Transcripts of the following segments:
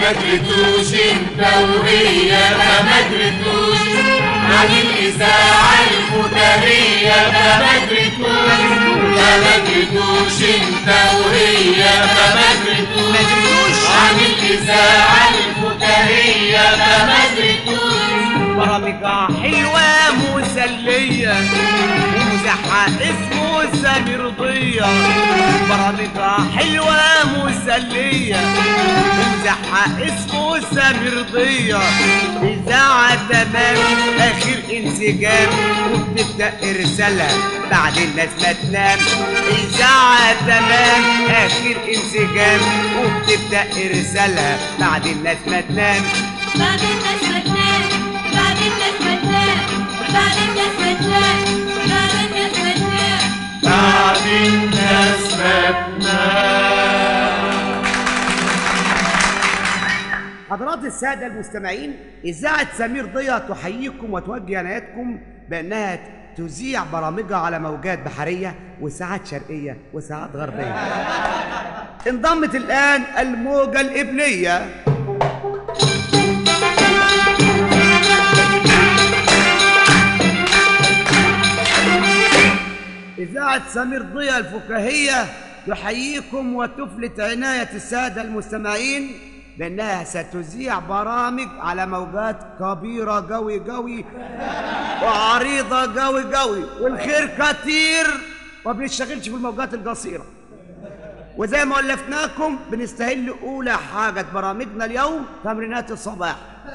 ما درتوش انت وهي ما ما درتوش عن الإذاعة الفكاهية ما ما درتوش ما ما درتوش انت وهي ما ما درتوش عن الإذاعة الفكاهية ما ما درتوش برامجها حلوة مسلية ومزحة اسمه سامي رضية برامجها حلوة مسلية ومزحة اسمه سامي رضية إذاعة تمام آخر انسجام وبتبدأ إرسالها بعد الناس ما تنام إذاعة تمام آخر انسجام وبتبدأ إرسالها بعد الناس ما تنام بعد الناس ما تنام بعد الناس ما تنام بعد الناس ما تنام بعد الناس ما تنام بعد الناس ما تنام حضرات السادة المستمعين إذاعة سمير ضيا تحييكم وتوجه عنايتكم بأنها تذيع برامجها على موجات بحرية وساعات شرقية وساعات غربية انضمت الآن الموجة الإبلية إذاعة سمير ضيا الفكاهية تحييكم وتفلت عناية السادة المستمعين بأنها ستذيع برامج على موجات كبيرة قوي قوي وعريضة قوي قوي والخير كتير وما بنشتغلش في الموجات القصيرة وزي ما ألفناكم بنستهل أولى حاجة برامجنا اليوم تمرينات الصباح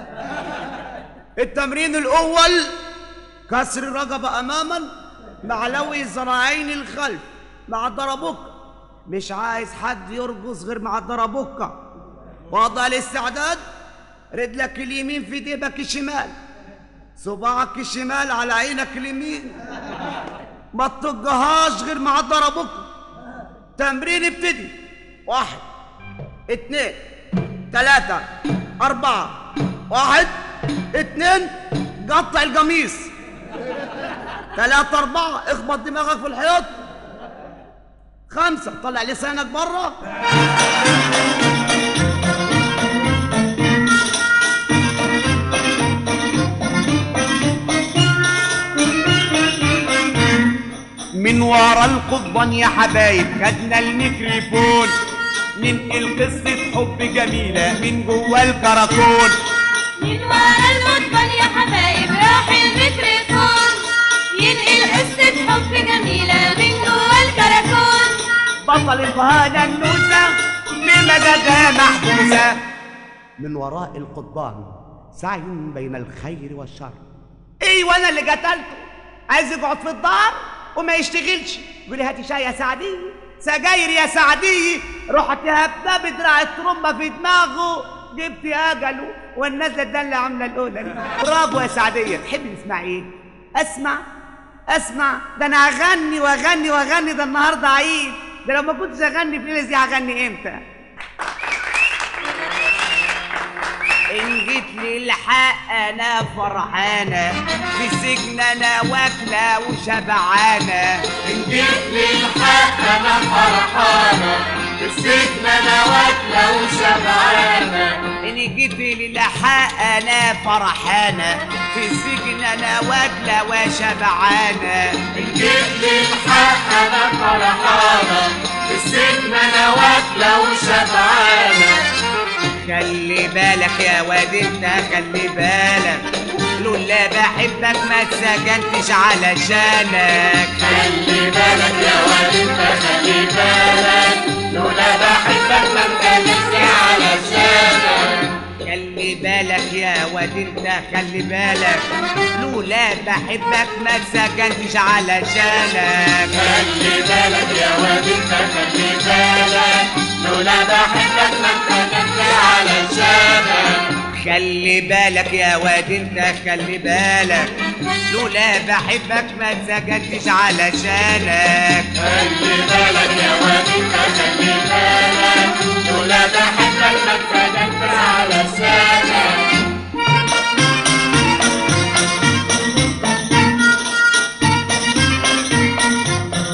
التمرين الأول كسر الرقبة أماما مع لوي الذراعين الخلف مع الضربوكة مش عايز حد يرقص غير مع الضربوكة وضع الاستعداد رجلك اليمين في جيبك الشمال صباعك الشمال على عينك اليمين ما تطجهاش غير مع الضربوكة تمرين ابتدي واحد اتنين تلاتة أربعة واحد اتنين قطع القميص تلاتة أربعة اخبط دماغك في الحيط خمسة طلع لسانك بره من ورا القضبان يا حبايب خدنا الميكروفون ننقل قصة حب جميلة من جوا الكراكون من ورا المطبل يا حبايب راح الميكروفون ينقل قصة حب جميلة من جوا الكراكون بطل الفهانة النوسة بمزاجها محبوسة من وراء القضبان سعي بين الخير والشر ايوه انا اللي قتلته عايز يقعد في الدار وما يشتغلش يقول لي هاتي شاي يا سعدية سجاير يا سعدية رحت هبده بدراع الترمبة في دماغه جبت اجله والنازله ده اللي عامله الاولى دي برافو يا سعدية تحبي تسمعي ايه؟ اسمع اسمع ده انا هغني واغني واغني ده النهارده عيد ده لو ما كنتش اغني في الليله دي هغني امتى؟ ان جيت للحق انا فرحانه في السجن انا واكله وشبعانه إن جيت للحق أنا فرحانة في السجن أنا واكلة وشبعانة ان جيت للحق انا فرحانه في السجن انا واكله وشبعانه إن جيت للحق أنا فرحانة في السجن أنا واكلة وشبعانة خلي بالك يا واد انت خلي بالك لولا بحبك ما اتسجنتش علشانك خلي بالك يا واد انت خلي بالك لولا بحبك ما اتكلمت علشانك خلي بالك يا واد انت خلي بالك لولا بحبك ما اتسجنتش علشانك خلي بالك يا واد انت خلي بالك لولا بحبك ما اتكلمت علشانك خلي بالك يا واد انت خلي بالك لولا بحبك ما اتسجنتش علشانك خلي بالك يا واد انت خلي بالك لولا بحبك ما اتكلمت علشانك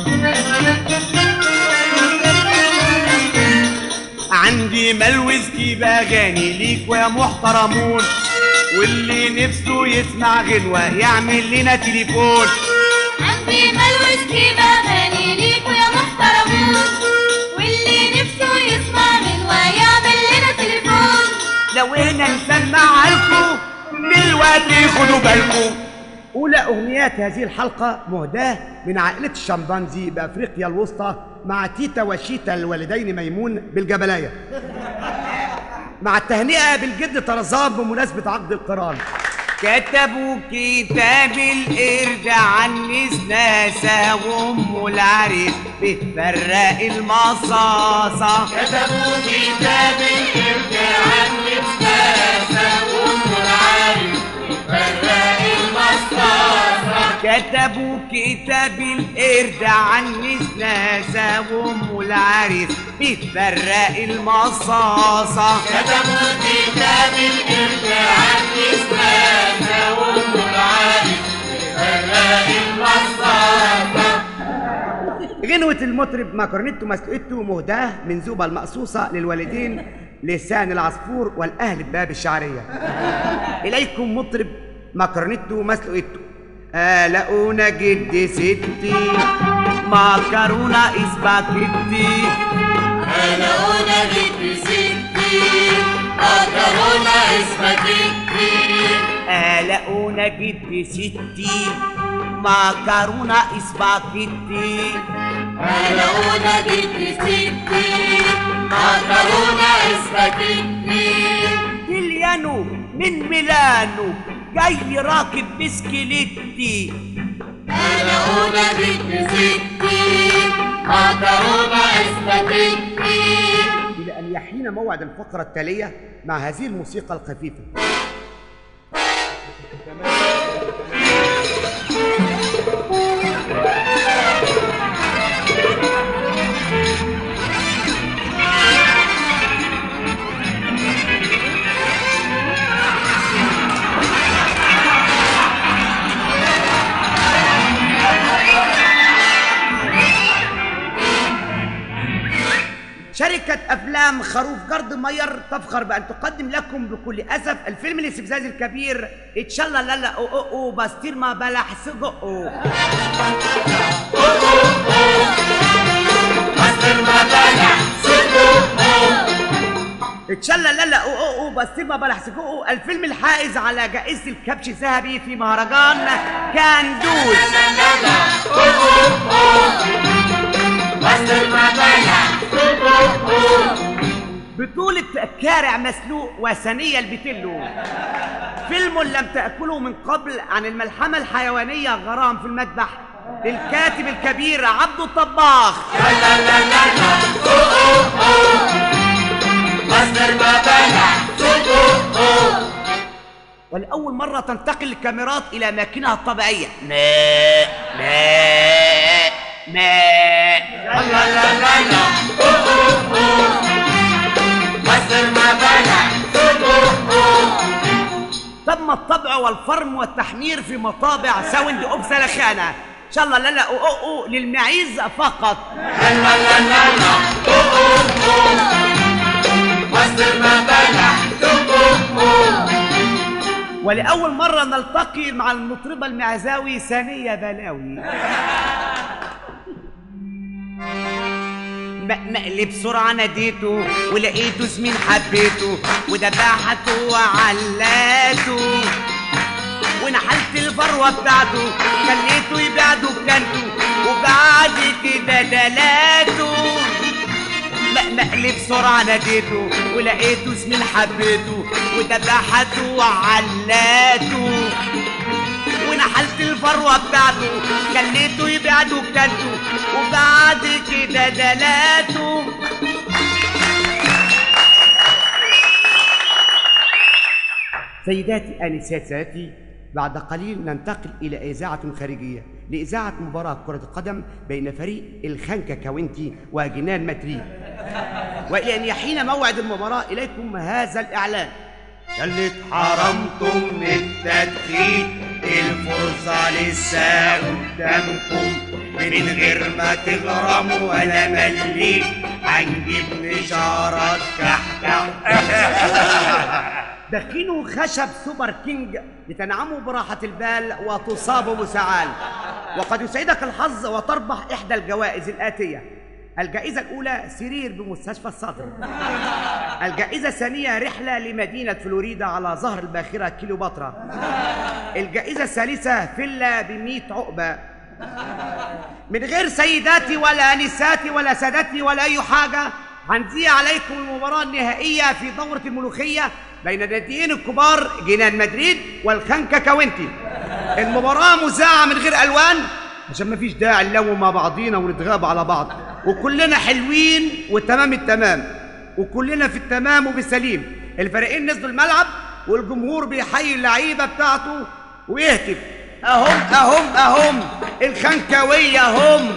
عندي مال ويسكي نجيب اغاني ليك ويا محترمون واللي نفسه يسمع غنوة يعمل لنا تليفون عندي ملوش كيف اغاني ليكوا يا محترمون واللي نفسه يسمع غنوة يعمل لنا تليفون لو احنا نسمع لكم دلوقتي خدوا بالكم أولى أغنيات هذه الحلقة مهداة من عائلة الشمبانزي بأفريقيا الوسطى مع تيتا وشيتا الوالدين ميمون بالجبلاية مع التهنئة بالجد طرزان بمناسبة عقد القران كتبوا كتاب القرد عن نسناسة وأم العريس بتفرق المصاصة كتبوا كتاب القرد عن نفساسة وأم العارف فرق المصاصة كتبوا كتاب القرد عن نسناسة وأم العريس بتفرق المصاصة كتبوا كتاب القرد عن نفساسة وأم العارف فرق المصاصة غنوة المطرب ماكرونيتو مسلوقيتو مهداة من زوبة المقصوصة للوالدين لسان العصفور والأهل بباب الشعرية إليكم مطرب ماكرونيتو مسلوقيتو قلقونا جد ستي مكرونة اسباجيتي هلاونا جد ستي مكرونة اسباجيتي قلقونا جد ستي مكرونة اسباجيتي هلاونا جد ستي مكرونة اسباجيتي كيليانو من ميلانو جاي راكب بسكليتي هلاونا جد ستي مكرونة اسباجيتي إلى أن يحين موعد الفقرة التالية مع هذه الموسيقى الخفيفة شركة أفلام خروف جرد مير تفخر بأن تقدم لكم بكل أسف الفيلم الاستفزازي الكبير إتشالا لالا أو أو أو باستير ما بلح سجو مصدر ما بلع سجق إتشالا لالا أو أو أو باستير ما بلح سجو الفيلم الحائز على جائزة الكبش الذهبي في مهرجان كاندوز مصدر ما بلع سجق بطولة كارع مسلوق وثنية البتلو فيلم لم تأكله من قبل عن الملحمة الحيوانية غرام في المذبح للكاتب الكبير عبد الطباخ مصدر ما بلع سجق ولأول مرة تنتقل الكاميرات إلى أماكنها الطبيعية ماء ماء ماء لا لا لا لا مصدر ما بلع سجق تم الطبع والفرم والتحمير في مطابع ساوند أوب سلخانة إن شاء الله لا لا أو أو أو للمعيز فقط لا لا لا لا لا مصدر ما بلع سجق ولأول مرة نلتقي مع المطربة المعزاوي ثانية بلاوي م- مقلي بسرعة ناديته ولقيته زميل حبيته ودبحته وعلاته ونحلت الفروة بتاعته خليته يبيع دكانته وبعد كده دلاته م- مقلي بسرعة ناديته ولقيته زميل حبيته ودبحته وعلاته ونحلت الفروة بتاعته خليته يبيع دكانته وبعد كده دلاته سيداتي آنسات سادتي بعد قليل ننتقل إلى إذاعة خارجية لإذاعة مباراة كرة القدم بين فريق الخنكة كاونتي وجنان مدريد وإلى أن يحين موعد المباراة إليكم هذا الإعلان يلي اتحرمتم من التدخين الفرصة لسه قدامكم من غير ما تغرموا ولا مليك هنجيب نشارة كحكح دخنوا خشب سوبر كينج لتنعموا براحة البال وتصابوا مساعال وقد يسعدك الحظ وتربح إحدى الجوائز الآتية الجائزة الأولى سرير بمستشفى الصدر الجائزة الثانية رحلة لمدينة فلوريدا على ظهر الباخرة كيلوباترا الجائزة الثالثة فيلا بمئة عقبة من غير سيداتي ولا نساتي ولا سادتي ولا أي حاجة هنذيع عليكم المباراة النهائية في دورة الملوخية بين الناديين الكبار جنان مدريد والخنكة كاونتي المباراة مذاعة من غير ألوان عشان مفيش داعي نلوم مع بعضينا ونتغاب على بعض وكلنا حلوين وتمام التمام وكلنا في التمام وبالسليم الفريقين نزلوا الملعب والجمهور بيحيي اللعيبة بتاعته ويهتف أهم أهم أهم الخنكوية هم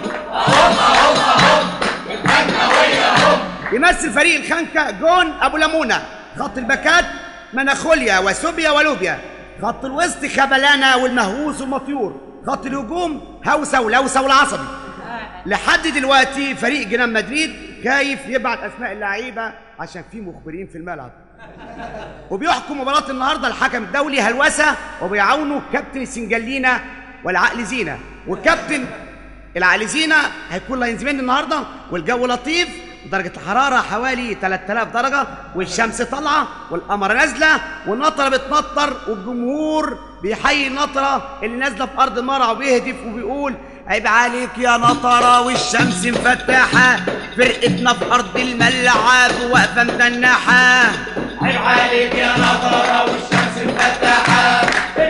يمثل فريق الخنكة جون أبو لمونة خط الباكات مناخوليا وسوبيا ولوبيا خط الوسط خبلانة والمهووس والمطيور خط الهجوم هوسة ولوسة والعصبي لحد دلوقتي فريق جنان مدريد خايف يبعت أسماء اللعيبة عشان في مخبرين في الملعب وبيحكم مباراة النهارده الحكم الدولي هلوسة وبيعاونه كابتن سنجلينا والعقل زينة والكابتن العقل زينة هيكون لاينزمين النهارده والجو لطيف درجة الحرارة حوالي 3000 درجة والشمس طالعة والقمر نازلة والنطرة بتنطر والجمهور بيحيي النطرة اللي نازلة في أرض المرعى وبيهتف وبيقول عيب عليك يا نطرة والشمس مفتحة فرقتنا في أرض الملعب واقفة متنحة عيب عليك يا نظرة والشمس مفتحة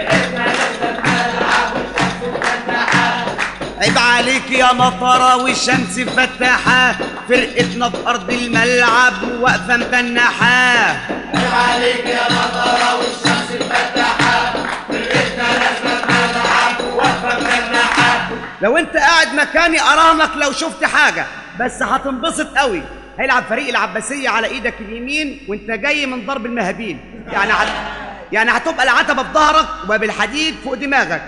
عيب عليك يا نطرة والشمس مفتحة فرقتنا في أرض الملعب واقفة متنحة عيب عليك يا نظرة والشمس مفتحة فرقتنا نازلة الملعب واقفة مجنحة لو انت قاعد مكاني اراهنك لو شفت حاجه بس هتنبسط قوي هيلعب فريق العباسيه على ايدك اليمين وانت جاي من ضرب المهابيل يعني هت... يعني هتبقى العتبه في ظهرك وبالحديد فوق دماغك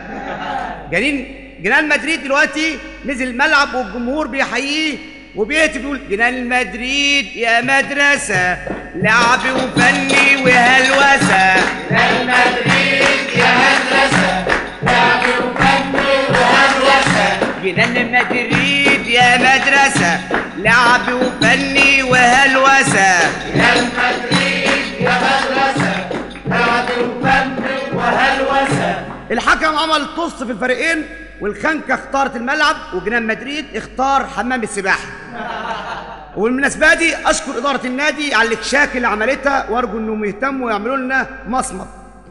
جنين جنان مدريد دلوقتي نزل الملعب والجمهور بيحييه وبيهتف بيقول جنان مدريد يا مدرسه لعب وفني وهلوسه ريال مدريد يا هندسة لعب وفني وهندسة جنان مدريد يا مدرسة لعب وفني وهلوسة ريال مدريد يا مدرسة لعب وفني وهلوسة الحكم عمل طص في الفريقين والخنكة اختارت الملعب وجنان مدريد اختار حمام السباحة وبالمناسبة دي أشكر إدارة النادي على الإكشاك اللي عملتها وأرجو إنهم يهتموا ويعملوا لنا مصمت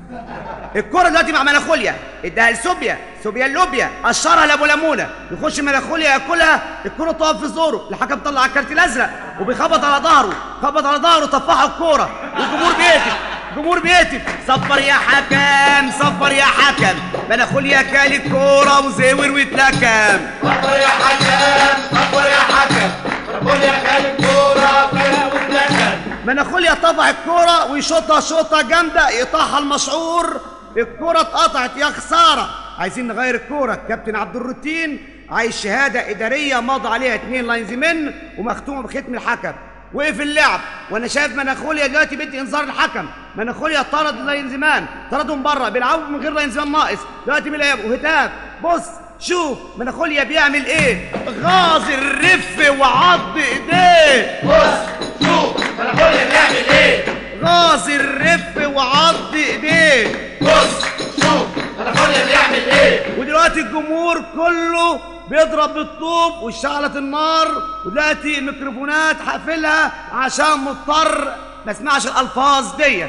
الكرة دلوقتي مع مناخوليا اداها لسوبيا سوبيا اللوبيا قشرها لابو لمونه يخش مناخوليا ياكلها الكرة تقف في زوره الحكم طلع الكارت الازرق وبيخبط على ظهره خبط على ظهره طفحه الكورة والجمهور بيهتف الجمهور بيهتف صفر يا حكم صفر يا حكم مناخوليا كال الكورة وزور واتلكم صفر يا حكم صفر يا حكم ربنا يخلي الكورة فرق واتلكم مناخوليا طبع الكرة ويشوطها شوطة جامدة يقطعها المشعور الكرة اتقطعت يا خسارة عايزين نغير الكرة كابتن عبد الروتين عايز شهادة إدارية مضى عليها اتنين لاينزمن ومختومة بختم الحكم وقف اللعب وانا شايف مناخوليا دلوقتي بدي انذار الحكم مناخوليا طرد لاينزمان طردهم بره بيلعبوا من غير لاينزمان ناقص دلوقتي بيلعبوا هتاف بص شوف مناخوليا بيعمل ايه غاز الرف وعض ايديه بص شوف مناخوليا بيعمل ايه غاز الرف وعض ايديه بص شوف مناخوليا بيعمل ايه ودلوقتي الجمهور كله بيضرب بالطوب واشتعلت النار ودلوقتي الميكروفونات هقفلها عشان مضطر ما اسمعش الالفاظ ديت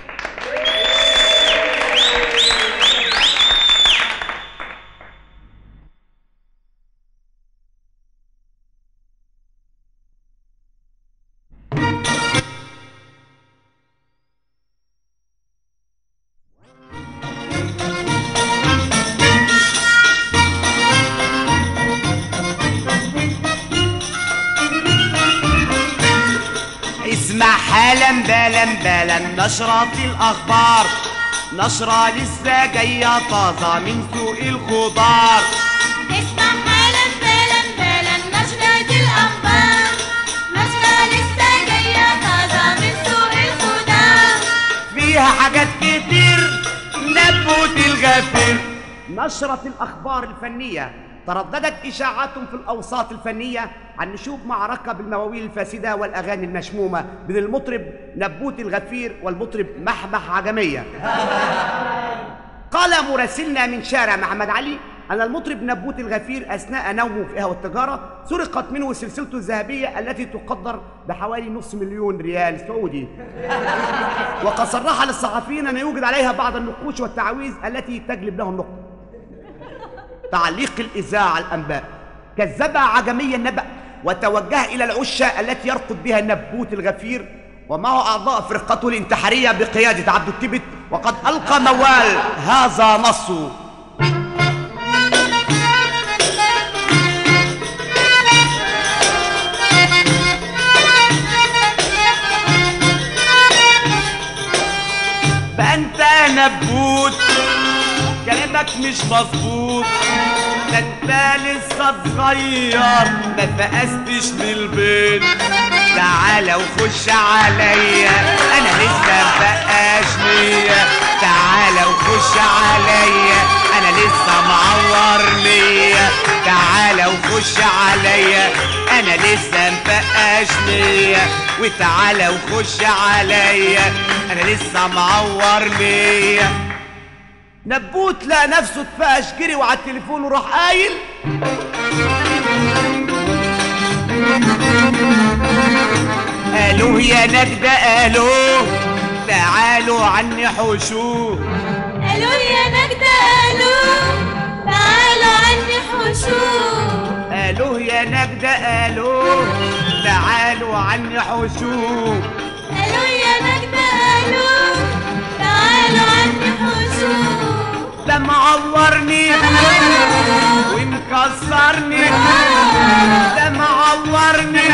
اسمع حالا بالا بالا نشرة الأخبار نشرة لسه جاية طازة من سوق الخضار اسمع حالا بالا بالا نشرة الأخبار نشرة فيها حاجات كتير نبوت الغفير نشرت الأخبار الفنية ترددت إشاعات في الأوساط الفنية عن نشوب معركة بالمواويل الفاسدة والأغاني المشمومة بين المطرب نبوت الغفير والمطرب محمح عجمية قال مراسلنا من شارع محمد علي أن المطرب نبوت الغفير أثناء نومه في قهوة التجارة سرقت منه سلسلته الذهبية التي تقدر بحوالي نصف مليون ريال سعودي وقد صرح للصحفيين أن يوجد عليها بعض النقوش والتعاويذ التي تجلب لهم نقطة تعليق الإذاعة الأنباء كذب عجمي النبأ وتوجه إلى العشة التي يرقد بها نبوت الغفير ومعه أعضاء فرقته الانتحارية بقيادة عبد التبت وقد ألقى موال هذا نصه بقى انت نبوت كلامك مش مظبوط ده انت لسه صغير ما فقستش للبيت تعالى وخش عليا انا لسه مبقاش ليا تعالى وخش عليا انا لسه معور ليا تعالى وخش عليا انا لسه مبقاش ليا وتعالى وخش عليا انا لسه معور ليا نبوت لقى نفسه اتفقش جري وعلى التليفون وراح قايل قالوا يا نجدة قالوا تعالوا عني حشوه قالوا يا نجدة قالوا تعالوا عني حشوش قالوا يا نجدة قالوا تعالوا عني حشوه قالوا يا نجدة قالوا تعالوا عني حشوش ده معورني ومكسرني ده معورني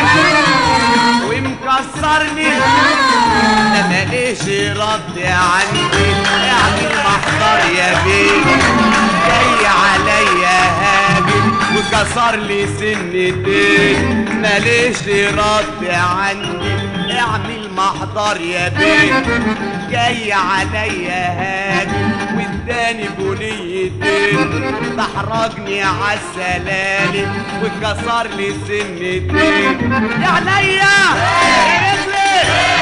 ومكسرني ده ماليش رد عندي اعمل محضر يا بيه جاي عليا هاجم وكسر لي سنتين ماليش رد عندي اعمل محضر يا بيه جاي عليا هاجم واداني بنيتين تحرجني عالسلالم وكسر لي سنتين يا عينيا رجلي